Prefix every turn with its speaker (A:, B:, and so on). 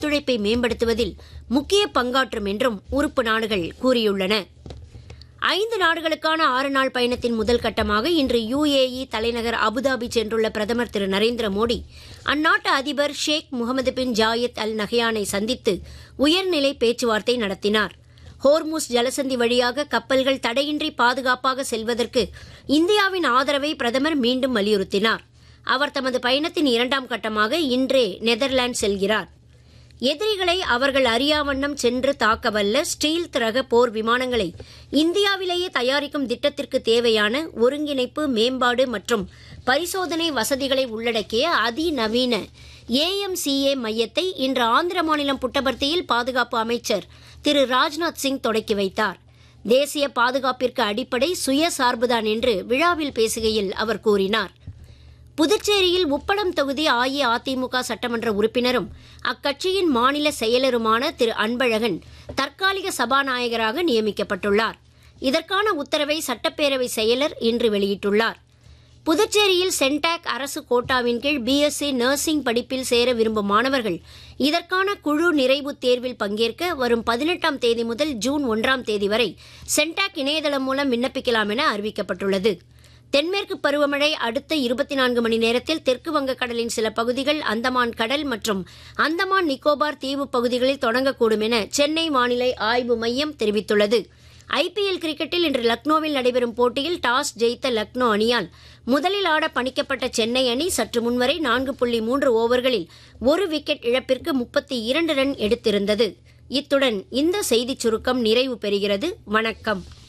A: ஒத்துழைப்பை மேம்படுத்துவதில் முக்கிய பங்காற்றும் என்றும் உறுப்பு நாடுகள் கூறியுள்ளன ஐந்து நாடுகளுக்கான ஆறு நாள் பயணத்தின் முதல் கட்டமாக இன்று யுஏஇ தலைநகர் அபுதாபி சென்றுள்ள பிரதமர் திரு நரேந்திர மோடி அந்நாட்டு அதிபர் ஷேக் முகமது பின் ஜாயத் அல் நஹ்யானை சந்தித்து உயர்நிலை பேச்சுவார்த்தை நடத்தினார் ஹோர்முஸ் ஜலசந்தி வழியாக கப்பல்கள் தடையின்றி பாதுகாப்பாக செல்வதற்கு இந்தியாவின் ஆதரவை பிரதமர் மீண்டும் வலியுறுத்தினார் அவர் தமது பயணத்தின் இரண்டாம் கட்டமாக இன்றே நெதர்லாந்து செல்கிறார் எதிரிகளை அவர்கள் அறியாவண்ணம் சென்று தாக்கவல்ல ஸ்டீல் ரக போர் விமானங்களை இந்தியாவிலேயே தயாரிக்கும் திட்டத்திற்கு தேவையான ஒருங்கிணைப்பு மேம்பாடு மற்றும் பரிசோதனை வசதிகளை உள்ளடக்கிய அதிநவீன ஏஎம்சிஏ மையத்தை இன்று ஆந்திர மாநிலம் புட்டபர்த்தியில் பாதுகாப்பு அமைச்சர் திரு ராஜ்நாத் சிங் தொடக்கி வைத்தார் தேசிய பாதுகாப்பிற்கு அடிப்படை சுயசார்புதான் என்று விழாவில் பேசுகையில் அவர் கூறினார் புதுச்சேரியில் உப்பளம் தொகுதி அஇஅதிமுக சட்டமன்ற உறுப்பினரும் அக்கட்சியின் மாநில செயலருமான திரு அன்பழகன் தற்காலிக சபாநாயகராக நியமிக்கப்பட்டுள்ளார் இதற்கான உத்தரவை சட்டப்பேரவை செயலர் இன்று வெளியிட்டுள்ளார் புதுச்சேரியில் சென்டாக் அரசு கோட்டாவின் கீழ் பிஎஸ்சி நர்சிங் படிப்பில் சேர விரும்பும் மாணவர்கள் இதற்கான குழு நிறைவு தேர்வில் பங்கேற்க வரும் பதினெட்டாம் தேதி முதல் ஜூன் ஒன்றாம் தேதி வரை சென்டாக் இணையதளம் மூலம் விண்ணப்பிக்கலாம் என அறிவிக்கப்பட்டுள்ளது தென்மேற்கு பருவமழை அடுத்த இருபத்தி நான்கு மணி நேரத்தில் தெற்கு வங்கக்கடலின் சில பகுதிகள் அந்தமான் கடல் மற்றும் அந்தமான் நிக்கோபார் தீவு பகுதிகளில் தொடங்கக்கூடும் என சென்னை வானிலை ஆய்வு மையம் தெரிவித்துள்ளது ஐபிஎல் கிரிக்கெட்டில் இன்று லக்னோவில் நடைபெறும் போட்டியில் டாஸ் ஜெயித்த லக்னோ அணியால் முதலில் ஆட பணிக்கப்பட்ட சென்னை அணி சற்று முன்வரை நான்கு புள்ளி மூன்று ஓவர்களில் ஒரு விக்கெட் இழப்பிற்கு முப்பத்தி இரண்டு ரன் எடுத்திருந்தது இத்துடன் இந்த செய்திச் சுருக்கம் நிறைவு பெறுகிறது வணக்கம்